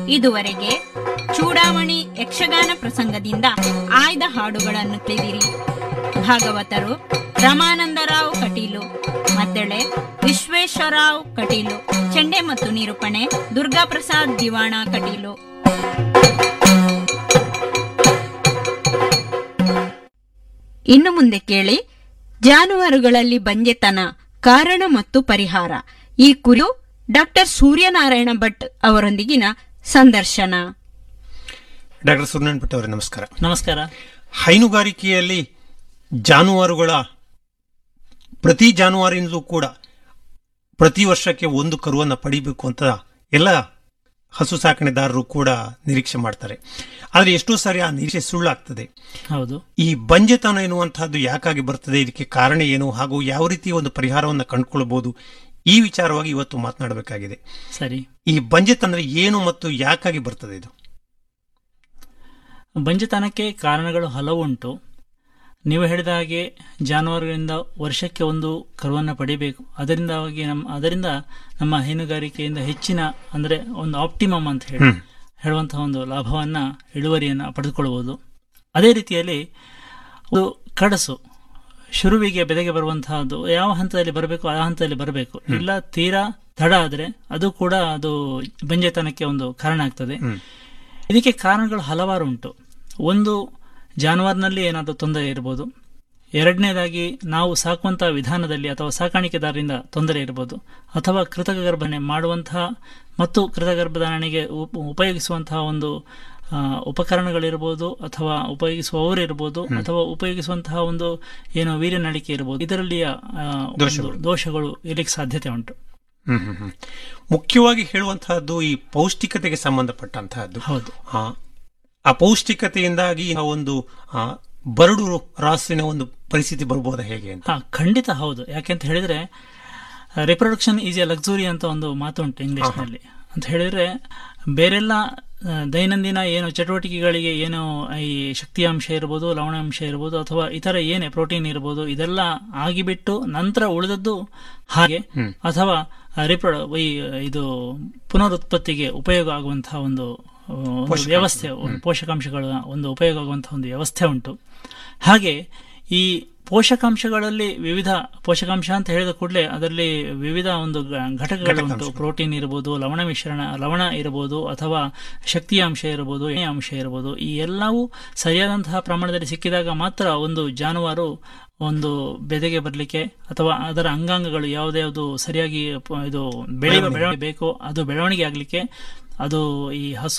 ಇದುವರೆಗೆ ಚೂಡಾಮಣಿ ಯಕ್ಷಗಾನ ಪ್ರಸಂಗದಿಂದ ಆಯ್ದ ಹಾಡುಗಳನ್ನು ತಿಳಿದಿರಿ ಭಾಗವತರು ರಮಾನಂದರಾವ್ ಕಟೀಲು ಮದ್ದಳೆ ವಿಶ್ವೇಶ್ವರರಾವ್ ಕಟೀಲು ಚೆಂಡೆ ಮತ್ತು ನಿರೂಪಣೆ ದುರ್ಗಾಪ್ರಸಾದ್ ದಿವಾಣ ಕಟೀಲು ಇನ್ನು ಮುಂದೆ ಕೇಳಿ ಜಾನುವಾರುಗಳಲ್ಲಿ ಬಂಜೆತನ ಕಾರಣ ಮತ್ತು ಪರಿಹಾರ ಈ ಕುರಿತು ಡಾಕ್ಟರ್ ಸೂರ್ಯನಾರಾಯಣ ಭಟ್ ಅವರೊಂದಿಗಿನ ಸಂದರ್ಶನ ಡಾಕ್ಟರ್ ಸುರ್ಣನ್ ಭಟ್ ಅವರೇ ನಮಸ್ಕಾರ ನಮಸ್ಕಾರ ಹೈನುಗಾರಿಕೆಯಲ್ಲಿ ಜಾನುವಾರುಗಳ ಪ್ರತಿ ಜಾನುವಾರಿನಲ್ಲೂ ಕೂಡ ಪ್ರತಿ ವರ್ಷಕ್ಕೆ ಒಂದು ಕರುವನ್ನು ಪಡಿಬೇಕು ಅಂತ ಎಲ್ಲ ಹಸು ಸಾಕಣೆದಾರರು ಕೂಡ ನಿರೀಕ್ಷೆ ಮಾಡ್ತಾರೆ ಆದರೆ ಎಷ್ಟೋ ಸಾರಿ ಆ ನಿರೀಕ್ಷೆ ಸುಳ್ಳಾಗ್ತದೆ ಹೌದು ಈ ಬಂಜೆತನ ಎನ್ನುವಂತಹದ್ದು ಯಾಕಾಗಿ ಬರ್ತದೆ ಇದಕ್ಕೆ ಕಾರಣ ಏನು ಹಾಗೂ ಯಾವ ರೀತಿ ಒಂದು ಪರಿಹಾರವನ್ನು ಕಂಡುಕೊಳ್ಬಹುದು ಈ ವಿಚಾರವಾಗಿ ಇವತ್ತು ಮಾತನಾಡಬೇಕಾಗಿದೆ ಸರಿ ಈ ಬಂಜೆತನ ಏನು ಮತ್ತು ಯಾಕಾಗಿ ಬರ್ತದೆ ಇದು ಬಂಜೆತನಕ್ಕೆ ಕಾರಣಗಳು ಹಲವು ಉಂಟು ನೀವು ಹೇಳಿದ ಹಾಗೆ ಜಾನುವಾರುಗಳಿಂದ ವರ್ಷಕ್ಕೆ ಒಂದು ಕರುವನ್ನು ಪಡಿಬೇಕು ಅದರಿಂದಾಗಿ ನಮ್ಮ ಅದರಿಂದ ನಮ್ಮ ಹೈನುಗಾರಿಕೆಯಿಂದ ಹೆಚ್ಚಿನ ಅಂದರೆ ಒಂದು ಆಪ್ಟಿಮಮ್ ಅಂತ ಹೇಳಿ ಹೇಳುವಂತಹ ಒಂದು ಲಾಭವನ್ನ ಇಳುವರಿಯನ್ನು ಪಡೆದುಕೊಳ್ಳಬಹುದು ಅದೇ ರೀತಿಯಲ್ಲಿ ಒಂದು ಕಡಸು ಶುರುವಿಗೆ ಬೆಲೆಗೆ ಬರುವಂತಹದ್ದು ಯಾವ ಹಂತದಲ್ಲಿ ಬರಬೇಕು ಆ ಹಂತದಲ್ಲಿ ಬರಬೇಕು ಇಲ್ಲ ತೀರಾ ತಡ ಆದರೆ ಅದು ಕೂಡ ಅದು ಬಂಜೆತನಕ್ಕೆ ಒಂದು ಕಾರಣ ಆಗ್ತದೆ ಇದಕ್ಕೆ ಕಾರಣಗಳು ಹಲವಾರು ಉಂಟು ಒಂದು ಜಾನುವಾರಿನಲ್ಲಿ ಏನಾದರೂ ತೊಂದರೆ ಇರ್ಬೋದು ಎರಡನೇದಾಗಿ ನಾವು ಸಾಕುವಂತಹ ವಿಧಾನದಲ್ಲಿ ಅಥವಾ ಸಾಕಾಣಿಕೆದಾರರಿಂದ ತೊಂದರೆ ಇರ್ಬೋದು ಅಥವಾ ಕೃತಕ ಗರ್ಭಣೆ ಮಾಡುವಂತಹ ಮತ್ತು ಕೃತಕ ಗರ್ಭಧಾರಣೆಗೆ ಉಪ- ಉಪಯೋಗಿಸುವಂತಹ ಒಂದು ಆ, ಉಪಕರಣಗಳಿರ್ಬೋದು ಅಥವಾ ಉಪಯೋಗಿಸುವವರು ಇರ್ಬೋದು ಅಥವಾ ಉಪಯೋಗಿಸುವಂತಹ ಒಂದು ಏನು ವೀರ್ಯನಳಿಕೆ ಇರ್ಬೋದು ಇದರಲ್ಲಿಯ ಆ, ಒಂದು ದೋಷಗಳು. ದೋಷಗಳು ಇರಲಿಕ್ಕೆ ಸಾಧ್ಯತೆ ಉಂಟು ಹ್ಮ್ ಹ್ಮ್ ಹ್ಮ್. ಮುಖ್ಯವಾಗಿ ಹೇಳುವಂತಹದ್ದು ಈ ಪೌಷ್ಟಿಕತೆಗೆ ಸಂಬಂಧಪಟ್ಟಂತಹದ್ದು ಹೌದು ಆ, ಆ ಪೌಷ್ಟಿಕತೆಯಿಂದಾಗಿ ಆ ಒಂದು ಆ, ಬರಡು ರಾಸಿನ ಒಂದು ಪರಿಸ್ಥಿತಿ ಬರ್ಬೋದಾ ಹೇಗೆ ಅಂತ ಹಾ ಖಂಡಿತ ಹೌದು ಯಾಕೆಂತ ಹೇಳಿದ್ರೆ ರಿಪ್ರೊಡಕ್ಷನ್ ಈಸ್ ಎ ಲಕ್ಸುರಿ ಅಂತ ಒಂದು ಮಾತು ಉಂಟು ಇಂಗ್ಲಿಷ್ ನಲ್ಲಿ ಅಂತ ಹೇಳಿದ್ರೆ ಬೇರೆಲ್ಲ ಆ, ದೈನಂದಿನ ಏನು ಚಟುವಟಿಕೆಗಳಿಗೆ ಏನು ಈ ಶಕ್ತಿಯಾಂಶ ಇರ್ಬೋದು ಲವಣಾಂಶ ಇರ್ಬೋದು ಅಥವಾ ಇತರ ಏನೇ ಪ್ರೋಟೀನ್ ಇರ್ಬೋದು ಇದೆಲ್ಲ ಆಗಿಬಿಟ್ಟು ನಂತರ ಉಳಿದದ್ದು ಹಾಗೆ ಅಥವಾ ರಿಪ್ರೊ ಈ ಇದು ಪುನರುತ್ಪತ್ತಿಗೆ ಉಪಯೋಗ ಆಗುವಂತಹ ಒಂದು ಆ, ಒಂದು ವ್ಯವಸ್ಥೆ ಒಂದು ಪೋಷಕಾಂಶಗಳ ಒಂದು ಉಪಯೋಗ ಆಗುವಂತಹ ಒಂದು ವ್ಯವಸ್ಥೆ ಉಂಟು ಹಾಗೆ ಈ ಪೋಷಕಾಂಶಗಳಲ್ಲಿ ವಿವಿಧ ಪೋಷಕಾಂಶ ಅಂತ ಹೇಳಿದ ಕೂಡಲೇ ಅದರಲ್ಲಿ ವಿವಿಧ ಒಂದು ಗ- ಘಟಕಗಳು ಉಂಟು ಪ್ರೋಟೀನ್ ಇರಬಹುದು ಲವಣ ಮಿಶ್ರಣ ಲವಣ ಇರಬಹುದು ಅಥವಾ ಶಕ್ತಿಯ ಅಂಶ ಇರಬಹುದು ಎಣ್ಣೆ ಅಂಶ ಇರಬಹುದು ಈ ಎಲ್ಲವೂ ಸರಿಯಾದಂತಹ ಪ್ರಮಾಣದಲ್ಲಿ ಸಿಕ್ಕಿದಾಗ ಮಾತ್ರ ಒಂದು ಜಾನುವಾರು ಒಂದು ಬೆದೆಗೆ ಬರಲಿಕ್ಕೆ ಅಥವಾ ಅದರ ಅಂಗಾಂಗಗಳು ಯಾವುದ್ಯಾವುದು ಸರಿಯಾಗಿ ಪ- ಇದು ಬೆಳೆಯುವ ಬೆಳವಣಿಗೆ ಬೇಕೋ ಅದು ಬೆಳವಣಿಗೆ ಆಗಲಿಕ್ಕೆ ಅದು ಈ ಹಸು